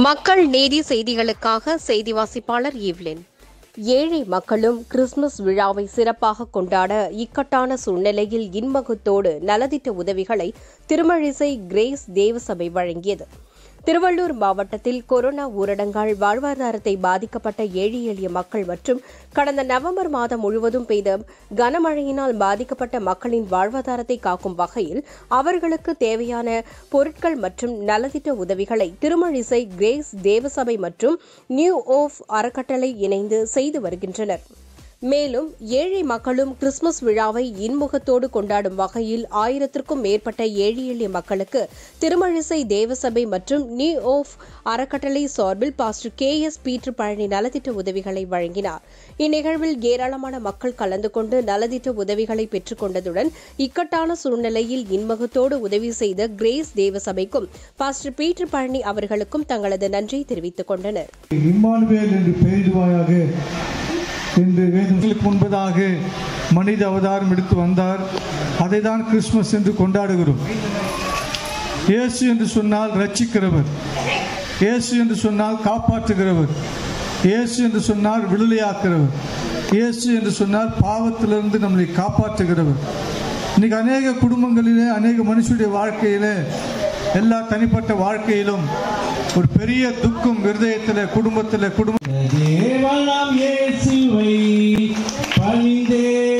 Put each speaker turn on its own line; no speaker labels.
மக்கள் நீதி செய்திகளுக்காக செய்தி வாசிப்பாளர் ஈவ்லின் ஏழை மக்களும் கிறிஸ்துமஸ் விழாவை சிறப்பாக கொண்டாட இக்கட்டான சூழ்நிலையில் இன்முகத்தோடு நலத்திட்ட உதவிகளை திருமழிசை கிரேஸ் தேவசபை வழங்கியது திருவள்ளூர் மாவட்டத்தில் கொரோனா ஊரடங்கால் வாழ்வாதாரத்தை பாதிக்கப்பட்ட ஏழை எளிய மக்கள் மற்றும் கடந்த நவம்பர் மாதம் முழுவதும் பெய்த கனமழையினால் பாதிக்கப்பட்ட மக்களின் வாழ்வாதாரத்தை காக்கும் வகையில் அவர்களுக்கு தேவையான பொருட்கள் மற்றும் நலத்திட்ட உதவிகளை திருமழிசை கிரேஸ் தேவசபை மற்றும் நியூ ஓஃப் அறக்கட்டளை இணைந்து செய்து வருகின்றனர் மேலும் ஏழை மக்களும் கிறிஸ்துமஸ் விழாவை இன்முகத்தோடு கொண்டாடும் வகையில் ஆயிரத்திற்கும் மேற்பட்ட ஏழை எளிய மக்களுக்கு திருமழிசை தேவசபை மற்றும் நியூ ஓஃப் அறக்கட்டளை சார்பில் pastor K S Peter Palani நலத்திட்ட உதவிகளை வழங்கினார் இந்நிகழ்வில் ஏராளமான மக்கள் கலந்து கொண்டு நலத்திட்ட உதவிகளை பெற்றுக் கொண்டதுடன் இக்கட்டான சூழ்நிலையில் இன்முகத்தோடு உதவி செய்த கிரேஸ் தேவசபைக்கும் பாஸ்டர் பீட்டர் பழனி அவர்களுக்கும் தங்களது நன்றியை தெரிவித்துக் கொண்டனர்
இம்மானுவேல் என்று பெயரிடுவாயாக என்று வேதங்களுக்கு முன்பதாக மனித அவதாரம் எடுத்து வந்தார் அதை தான் கிறிஸ்துமஸ் என்று கொண்டாடுகிறோம் இயேசு என்று சொன்னால் ரட்சிக்கிறவர் இயேசு என்று சொன்னால் காப்பாற்றுகிறவர் இயேசு என்று சொன்னால் விடுதலையாக்கிறவர் இயேசு என்று சொன்னால் பாவத்திலிருந்து நம்மளை காப்பாற்றுகிறவர் இன்னைக்கு அநேக குடும்பங்களிலே அநேக மனுஷனுடைய வாழ்க்கையிலே எல்லா தனிப்பட்ட வாழ்க்கையிலும் ஒரு பெரிய துக்கம் இருதயத்தில் குடும்பத்தில் குடும்ப
தேவனாம் இயேசுவை பணிந்தே